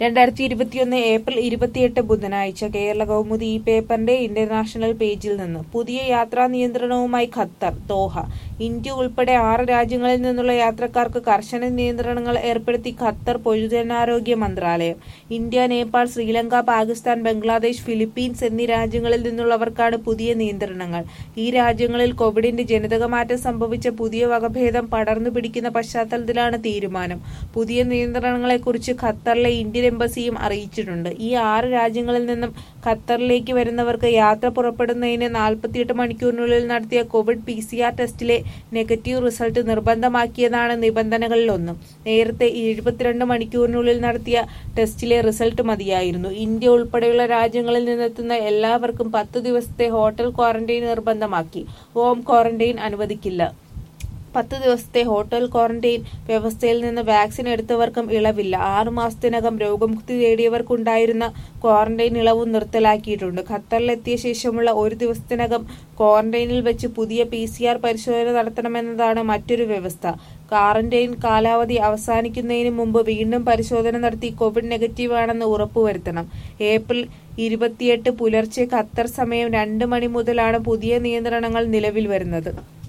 രണ്ടായിരത്തി ഇരുപത്തിയൊന്ന് ഏപ്രിൽ ഇരുപത്തിയെട്ട് ബുധനാഴ്ച കേരള കൗമുദി ഈ പേപ്പറിന്റെ ഇന്റർനാഷണൽ പേജിൽ നിന്ന് പുതിയ യാത്രാ നിയന്ത്രണവുമായി ഖത്തർ ദോഹ ഇന്ത്യ ഉൾപ്പെടെ ആറ് രാജ്യങ്ങളിൽ നിന്നുള്ള യാത്രക്കാർക്ക് കർശന നിയന്ത്രണങ്ങൾ ഏർപ്പെടുത്തി ഖത്തർ പൊതുജനാരോഗ്യ മന്ത്രാലയം ഇന്ത്യ നേപ്പാൾ ശ്രീലങ്ക പാകിസ്ഥാൻ ബംഗ്ലാദേശ് ഫിലിപ്പീൻസ് എന്നീ രാജ്യങ്ങളിൽ നിന്നുള്ളവർക്കാണ് പുതിയ നിയന്ത്രണങ്ങൾ ഈ രാജ്യങ്ങളിൽ കോവിഡിന്റെ ജനിതകമാറ്റം സംഭവിച്ച പുതിയ വകഭേദം പടർന്നു പിടിക്കുന്ന പശ്ചാത്തലത്തിലാണ് തീരുമാനം പുതിയ നിയന്ത്രണങ്ങളെക്കുറിച്ച് ഖത്തറിലെ ഇന്ത്യൻ എംബസിയും അറിയിച്ചിട്ടുണ്ട് ഈ ആറ് രാജ്യങ്ങളിൽ നിന്നും ഖത്തറിലേക്ക് വരുന്നവർക്ക് യാത്ര പുറപ്പെടുന്നതിന് നാൽപ്പത്തിയെട്ട് മണിക്കൂറിനുള്ളിൽ നടത്തിയ കോവിഡ് പി സി ആർ ടെസ്റ്റിലെ നെഗറ്റീവ് റിസൾട്ട് നിർബന്ധമാക്കിയതാണ് നിബന്ധനകളിലൊന്നും നേരത്തെ എഴുപത്തിരണ്ട് മണിക്കൂറിനുള്ളിൽ നടത്തിയ ടെസ്റ്റിലെ റിസൾട്ട് മതിയായിരുന്നു ഇന്ത്യ ഉൾപ്പെടെയുള്ള രാജ്യങ്ങളിൽ നിന്നെത്തുന്ന എല്ലാവർക്കും പത്ത് ദിവസത്തെ ഹോട്ടൽ ക്വാറന്റൈൻ നിർബന്ധമാക്കി ഹോം ക്വാറന്റൈൻ അനുവദിക്കില്ല പത്ത് ദിവസത്തെ ഹോട്ടൽ ക്വാറന്റൈൻ വ്യവസ്ഥയിൽ നിന്ന് വാക്സിൻ എടുത്തവർക്കും ഇളവില്ല ആറു മാസത്തിനകം രോഗമുക്തി നേടിയവർക്കുണ്ടായിരുന്ന ക്വാറന്റൈൻ ഇളവും നിർത്തലാക്കിയിട്ടുണ്ട് ഖത്തറിലെത്തിയ ശേഷമുള്ള ഒരു ദിവസത്തിനകം ക്വാറന്റൈനിൽ വെച്ച് പുതിയ പി സി ആർ പരിശോധന നടത്തണമെന്നതാണ് മറ്റൊരു വ്യവസ്ഥ ക്വാറന്റൈൻ കാലാവധി അവസാനിക്കുന്നതിന് മുമ്പ് വീണ്ടും പരിശോധന നടത്തി കോവിഡ് നെഗറ്റീവ് ആണെന്ന് ഉറപ്പുവരുത്തണം ഏപ്രിൽ ഇരുപത്തിയെട്ട് പുലർച്ചെ ഖത്തർ സമയം രണ്ട് മണി മുതലാണ് പുതിയ നിയന്ത്രണങ്ങൾ നിലവിൽ വരുന്നത്